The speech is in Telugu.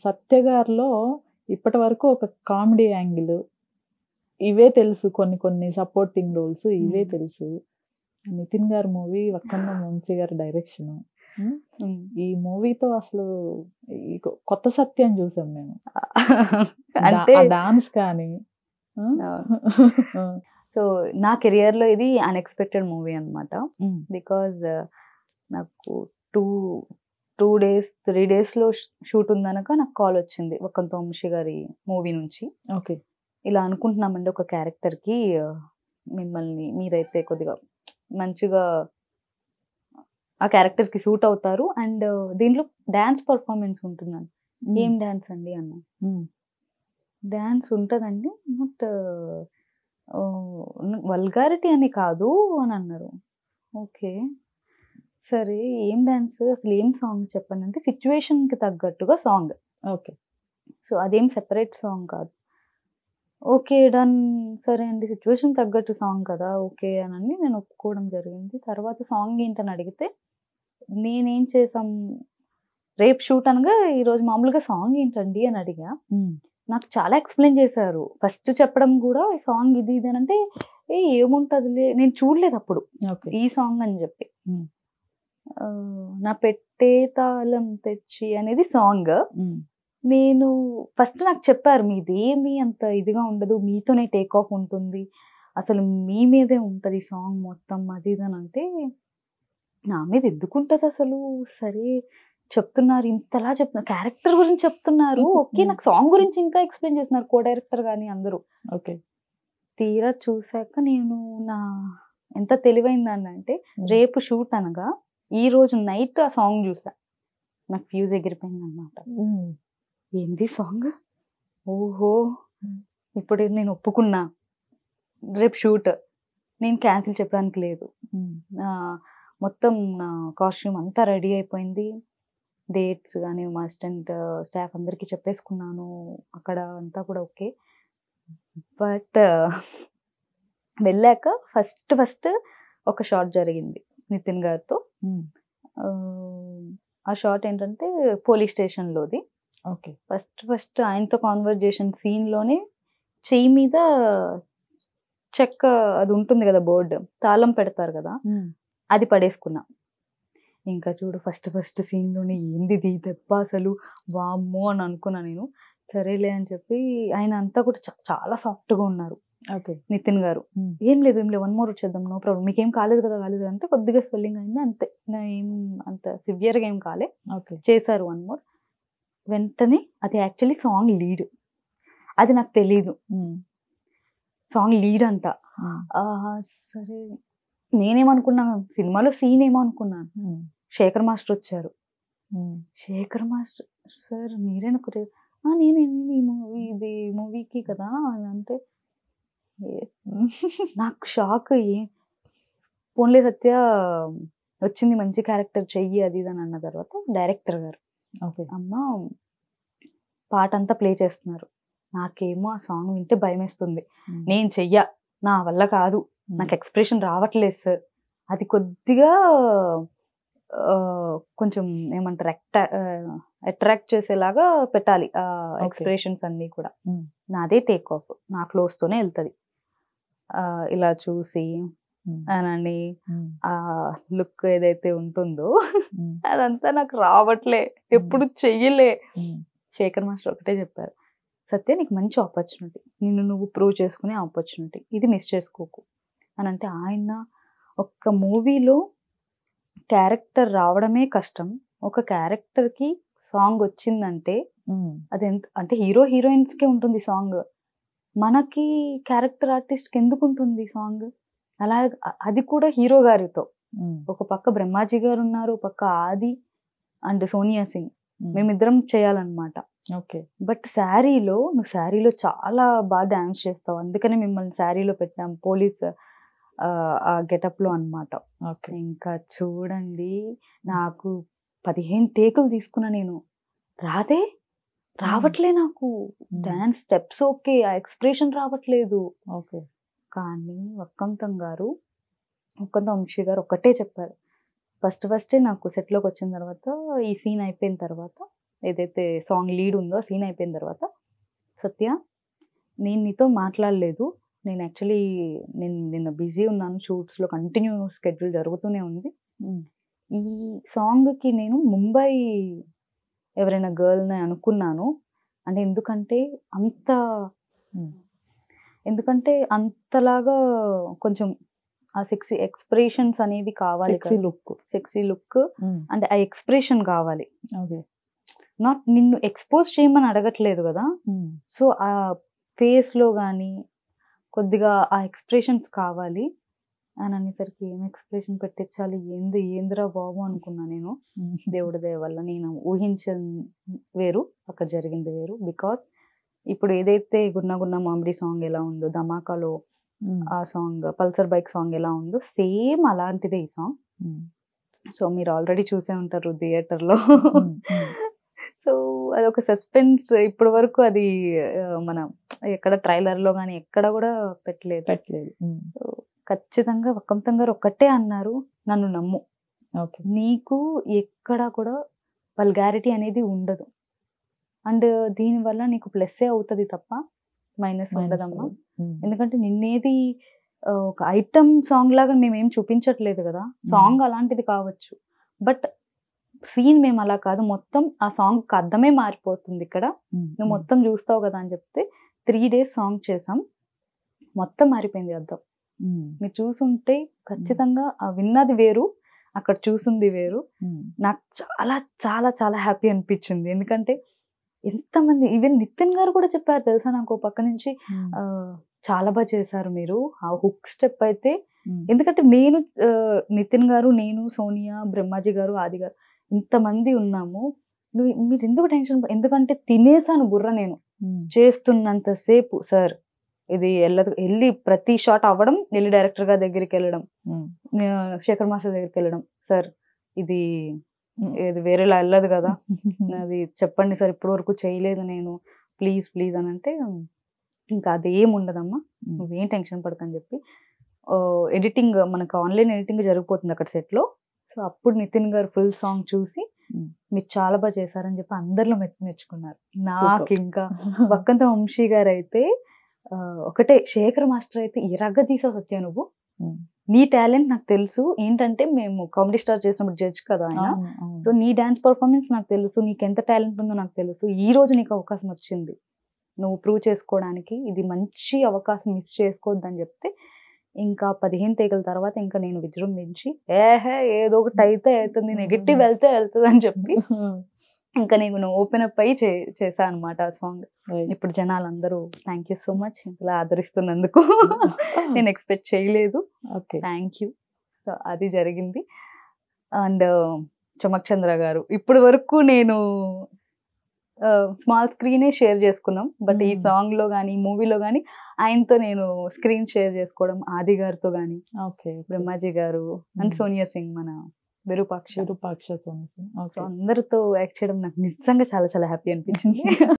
సత్య గారిలో ఇప్పటి వరకు ఒక కామెడీ యాంగిల్ ఇవే తెలుసు కొన్ని కొన్ని సపోర్టింగ్ రోల్స్ ఇవే Hmm. తెలుసు నితిన్ గారి మూవీ వక్కన్న వంశీ గారి డైరెక్షన్ ఉమ్. ఈ మూవీతో అసలు ఈ కొ- కొత్త సత్యం చూసాం మేము అంటే డాన్స్ కానీ సో నా కెరియర్ లో ఇది అన్ఎక్స్పెక్టెడ్ మూవీ అన్నమాట బికాజ్ నాకు two two days three days లో షూట్ ఉందనక నాకు కాల్ వచ్చింది వక్కంత వంశీ గారి మూవీ నుంచి ఓకే ఇలా అనుకుంటున్నామండి ఒక క్యారెక్టర్ కి ఆ, మిమ్మల్ని మీరైతే కొద్దిగా మంచిగా ఆ క్యారెక్టర్ కి సూట్ అవుతారు అండ్ దీంట్లో డాన్స్ పర్ఫార్మెన్స్ ఉంటుందండి ఏం డాన్స్ అండి అన్న డాన్స్ ఉంటుందండి బట్ వల్గారిటీ అని కాదు అని అన్నారు ఓకే సరే ఏం డాన్స్ అసలు ఏం సాంగ్ చెప్పండి అంటే సిచ్యువేషన్కి తగ్గట్టుగా సాంగ్ ఓకే సో అదేం సెపరేట్ సాంగ్ కాదు ఓకే డన్ సరే అండి సిచ్యువేషన్ తగ్గట్టు సాంగ్ కదా ఓకే అని నేను ఒప్పుకోవడం జరిగింది తర్వాత సాంగ్ ఏంటని అడిగితే నేనేం చేసాం రేపు షూట్ అనగా ఈరోజు మామూలుగా సాంగ్ ఏంటండి అని అడిగా నాకు చాలా ఎక్స్ప్లెయిన్ చేశారు ఫస్ట్ చెప్పడం కూడా ఈ సాంగ్ ఇది ఇది అని అంటే ఏ ఏముంటదిలే నేను చూడలేదు అప్పుడు ఓకే ఈ సాంగ్ అని చెప్పి Hmm. ఆ, నా పెట్టే తాళం తెచ్చి అనేది సాంగ్ నేను ఫస్ట్ నాకు చెప్పారు మీది ఏమి అంత ఇదిగా ఉండదు మీతోనే టేక్ ఆఫ్ ఉంటుంది అసలు మీ మీదే ఉంటుంది సాంగ్ మొత్తం అది ఇది అని అంటే నా మీద ఎందుకుంటది అసలు సరే చెప్తున్నారు ఇంతలా చెప్తున్నారు క్యారెక్టర్ గురించి చెప్తున్నారు Mhm. ఓకే నాకు సాంగ్ గురించి ఇంకా ఎక్స్ప్లెయిన్ చేస్తున్నారు కో డైరెక్టర్ కానీ అందరూ ఓకే తీరా చూసాక నేను నా ఎంత తెలివైందని అంటే రేపు షూట్ అనగా ఈ రోజు నైట్ ఆ సాంగ్ చూసా నాకు ఫ్యూజ్ ఎగిరిపోయింది అనమాట ఏంది సాంగ్ ఓహో Hmm. ఇప్పుడు నేను ఒప్పుకున్నా రేపు షూట్ నేను క్యాన్సిల్ చెప్పడానికి లేదు నా మొత్తం నా కాస్ట్యూమ్ అంతా రెడీ అయిపోయింది డేట్స్ కానీ మా అసిస్టెంట్ స్టాఫ్ అందరికీ చెప్పేసుకున్నాను అక్కడ అంతా కూడా ఓకే బట్ వెళ్ళాక ఫస్ట్ ఫస్ట్ ఒక షాట్ జరిగింది నితిన్ గారితో ఆ, ఆ షాట్ ఏంటంటే పోలీస్ స్టేషన్లోది ఓకే ఫస్ట్ ఫస్ట్ ఆయనతో కాన్వర్జేషన్ సీన్లోనే చెయ్యి మీద చెక్క అది ఉంటుంది కదా బోర్డు తాళం పెడతారు కదా అది పడేసుకున్నా ఇంకా చూడు ఫస్ట్ ఫస్ట్ సీన్లోనే ఏంది ఇది దెబ్బ అసలు వామ్మో అని అనుకున్నా నేను సరేలే అని చెప్పి ఆయన అంతా కూడా చా- చాలా సాఫ్ట్గా ఉన్నారు ఓకే నితిన్ గారు ఏం లేదు ఏం లేదు వన్ మోర్ వచ్చేద్దాం నో ప్రాబ్లం మీకేం కాలేదు కదా కాలేదు అంటే కొద్దిగా స్వెల్లింగ్ అయింది అంతే నా ఏం అంత సివియర్గా ఏం కాలే ఓకే చేశారు వన్ మోర్ వెంటనే అది యాక్చువల్లీ సాంగ్ లీడ్ అది నాకు తెలీదు సాంగ్ లీడ్ అంట ఆహా, సరే నేనేమనుకున్నాను సినిమాలో సీన్ ఏమో అనుకున్నాను శేఖర్ మాస్టర్ వచ్చారు శేఖర్ మాస్టర్ సార్ మీరేనా కురే "ఆ, నేనే నేనే ఈ మూవీ ఇది మూవీకి కదా అని అంటే "ఏ, నాకు షాక్ ఏ పోన్లే సత్య వచ్చింది మంచి క్యారెక్టర్ చెయ్యి అది ఇది అని అన్న తర్వాత డైరెక్టర్ గారు ఓకే అమ్మ పాట అంతా ప్లే చేస్తున్నారు నాకేమో ఆ సాంగ్ వింటే భయం వేస్తుంది నేను చెయ్య నా వల్ల కాదు నాకు ఎక్స్ప్రెషన్ రావట్లేదు సార్ అది కొద్దిగా ఆ, కొంచెం ఏమంటారు అట్రా అట్రాక్ట్ చేసేలాగా పెట్టాలి ఆ ఎక్స్ప్రెషన్స్ అన్నీ కూడా Hmm. నాదే టేక్ ఆఫ్ నా close తోనే వెళ్తుంది ఇలా చూసి అనండి ఆ లుక్ ఏదైతే ఉంటుందో అదంతా నాకు రావట్లే ఎప్పుడు చెయ్యలే శేఖర్ మాస్టర్ ఒకటే చెప్పారు సత్య నీకు మంచి ఆపర్చునిటీ నిన్ను నువ్వు ప్రూవ్ చేసుకునే ఆపర్చునిటీ ఇది మిస్ చేసుకోకు అని అంటే ఆయన ఒక్క మూవీలో క్యారెక్టర్ రావడమే కష్టం ఒక క్యారెక్టర్కి సాంగ్ వచ్చిందంటే అది ఎంత అంటే హీరో హీరోయిన్స్కే ఉంటుంది సాంగ్ మనకి క్యారెక్టర్ ఆర్టిస్ట్కి ఎందుకు ఉంటుంది సాంగ్ అలా అది కూడా హీరో గారితో ఒక పక్క బ్రహ్మాజీ గారు ఉన్నారు ఒక పక్క ఆది అండ్ సోనియా సింగ్ మేమిద్దరం చేయాలన్నమాట ఓకే బట్ శారీలో నువ్వు శారీలో చాలా బాగా డాన్స్ చేస్తావు అందుకనే మిమ్మల్ని శారీలో పెట్టాం పోలీస్ ఆ గెటప్లో అన్నమాట ఓకే ఇంకా చూడండి నాకు పదిహేను టేకులు తీసుకున్నా నేను రాదే రావట్లే నాకు డాన్స్ స్టెప్స్ ఓకే ఆ ఎక్స్ప్రెషన్ రావట్లేదు ఓకే కానీ వక్కంతం గారు వక్కంతం వంశీ గారు ఒక్కటే చెప్పారు ఫస్ట్ ఫస్టే నాకు సెట్లోకి వచ్చిన తర్వాత ఈ సీన్ అయిపోయిన తర్వాత ఏదైతే సాంగ్ లీడ్ ఉందో సీన్ అయిపోయిన తర్వాత సత్య నేను నీతో మాట్లాడలేదు నేను యాక్చువల్లీ నేను నిన్న బిజీ ఉన్నాను షూట్స్లో కంటిన్యూ స్కెడ్యూల్ జరుగుతూనే ఉంది ఉమ్, ఈ సాంగ్కి నేను ముంబై ఎవరైనా గర్ల్ని అనుకున్నాను అంటే ఎందుకంటే అంత ఉమ్, ఎందుకంటే అంతలాగా కొంచెం ఆ సెక్సీ ఎక్స్ప్రెషన్స్ అనేవి కావాలి సెక్సీ లుక్ సెక్సీ లుక్ అంటే ఆ ఎక్స్ప్రెషన్ కావాలి ఓకే నాట్ నిన్ను ఎక్స్పోజ్ చేయమని అడగట్లేదు కదా సో ఆ ఫేస్ లో కానీ కొద్దిగా ఆ ఎక్స్ప్రెషన్స్ కావాలి అని అనేసరికి ఏం ఎక్స్ప్రెషన్ పెట్టించాలి ఏంది ఏందిరా బాబు అనుకున్నా నేను దేవుడి దయ వల్ల నేను ఊహించిన వేరు అక్కడ జరిగింది వేరు బికాస్ ఇప్పుడు ఏదైతే గున్న గున్న మామిడి సాంగ్ ఎలా ఉందో ధమాకాలో ఆ సాంగ్ పల్సర్ బైక్ సాంగ్ ఎలా ఉందో సేమ్ అలాంటిదే ఈ సాంగ్ సో మీరు ఆల్రెడీ చూసే ఉంటారు థియేటర్లో సో అదొక సస్పెన్స్ ఇప్పటి వరకు అది ఆ, మన ఎక్కడ ట్రైలర్ లో కానీ ఎక్కడ కూడా పెట్టలేదు పెట్టలేదు So, ఖచ్చితంగా వక్కంతం గారు ఒక్కటే అన్నారు నన్ను నమ్ము ఓకే నీకు ఎక్కడ కూడా వల్గారిటీ అనేది ఉండదు అండ్ దీనివల్ల నీకు ప్లస్సే అవుతుంది తప్ప మైనస్ ఉండదమ్మా ఎందుకంటే నిన్నేది ఆ, ఒక ఐటమ్ సాంగ్ లాగా మేము ఏం చూపించట్లేదు కదా సాంగ్ అలాంటిది కావచ్చు బట్ సీన్ మేము అలా కాదు మొత్తం ఆ సాంగ్ అర్థమే మారిపోతుంది ఇక్కడ నువ్వు మొత్తం చూస్తావు కదా అని చెప్తే త్రీ డేస్ సాంగ్ చేసాం మొత్తం మారిపోయింది అర్థం మీరు చూసుంటే ఖచ్చితంగా ఆ విన్నది వేరు అక్కడ చూసింది వేరు నాకు చాలా చాలా చాలా హ్యాపీ అనిపించింది ఎందుకంటే ఎంతమంది ఈవెన్ నితిన్ గారు కూడా చెప్పారు తెలుసా నాకు ఓ పక్క నుంచి ఆ, చాలా బాగా చేశారు మీరు ఆ హుక్ స్టెప్ అయితే ఎందుకంటే నేను ఆ, నితిన్ గారు నేను సోనియా బ్రహ్మాజీ గారు ఆది గారు ఇంతమంది ఉన్నాము నువ్వు మీరు ఎందుకు టెన్షన్ ప- ఎందుకంటే తినేసాను బుర్ర నేను చేస్తున్నంతసేపు సార్ ఇది వెళ్ళదు వెళ్ళి ప్రతి షాట్ అవ్వడం వెళ్ళి డైరెక్టర్ గారి దగ్గరికి వెళ్ళడం ఆ, శేఖర్ మాస్టర్ దగ్గరికి వెళ్ళడం సార్ ఇది ఇది వేరేలా వెళ్ళదు కదా అది చెప్పండి సార్ ఇప్పటి వరకు చేయలేదు నేను ప్లీజ్ ప్లీజ్ అని అంటే ఇంకా అదేం ఉండదమ్మా నువ్వేం టెన్షన్ పడకని చెప్పి ఎడిటింగ్ మనకు ఆన్లైన్ ఎడిటింగ్ జరిగిపోతుంది అక్కడ సెట్లో సో అప్పుడు నితిన్ గారు ఫుల్ సాంగ్ చూసి Mm. మీరు చాలా బాగా చేశారని చెప్పి అందరిలో మెచ్చి మెచ్చుకున్నారు నాకు Super. ఇంకా పక్కంత వంశీ గారు అయితే ఆ, ఒకటే శేఖర్ మాస్టర్ అయితే ఇరగ తీసావు సత్య నువ్వు నీ టాలెంట్ నాకు తెలుసు ఏంటంటే మేము కామెడీ స్టార్ చేసినప్పుడు జడ్జ్ కదా ఆయన సో నీ డాన్స్ పర్ఫార్మెన్స్ నాకు తెలుసు నీకు ఎంత టాలెంట్ ఉందో నాకు తెలుసు ఈ రోజు నీకు అవకాశం వచ్చింది నువ్వు ప్రూవ్ చేసుకోవడానికి ఇది మంచి అవకాశం మిస్ చేసుకోవద్దని చెప్తే ఇంకా పదిహేను తేగల తర్వాత ఇంకా నేను విజృంభించి ఏహే ఏదో ఒకటి అయితే అవుతుంది నెగిటివ్ వెళ్తే వెళ్తుంది అని చెప్పి ఇంకా నేను ఓపెన్ అప్ అయ్యి చే చేశాను అనమాట ఆ సాంగ్ ఇప్పుడు జనాలు అందరూ థ్యాంక్ యూ సో మచ్ ఇంతలా ఆదరిస్తున్నందుకు నేను ఎక్స్పెక్ట్ చేయలేదు ఓకే థ్యాంక్ యూ సో అది జరిగింది అండ్ చమక్ చంద్ర గారు ఇప్పటి వరకు నేను స్మాల్ స్క్రీనే షేర్ చేసుకున్నాం బట్ ఈ Hmm. సాంగ్ లో కానీ మూవీలో కానీ ఆయనతో నేను స్క్రీన్ షేర్ చేసుకోవడం ఆది గారితో కానీ ఓకే బ్రహ్మాజీ గారు అండ్ Hmm. సోనియా సింగ్ మన విరూపాక్ష విరూపాక్ష సోని సో ఓకే అందరితో యాక్ట్ చేయడం నాకు నిజంగా చాలా చాలా హ్యాపీ అనిపించింది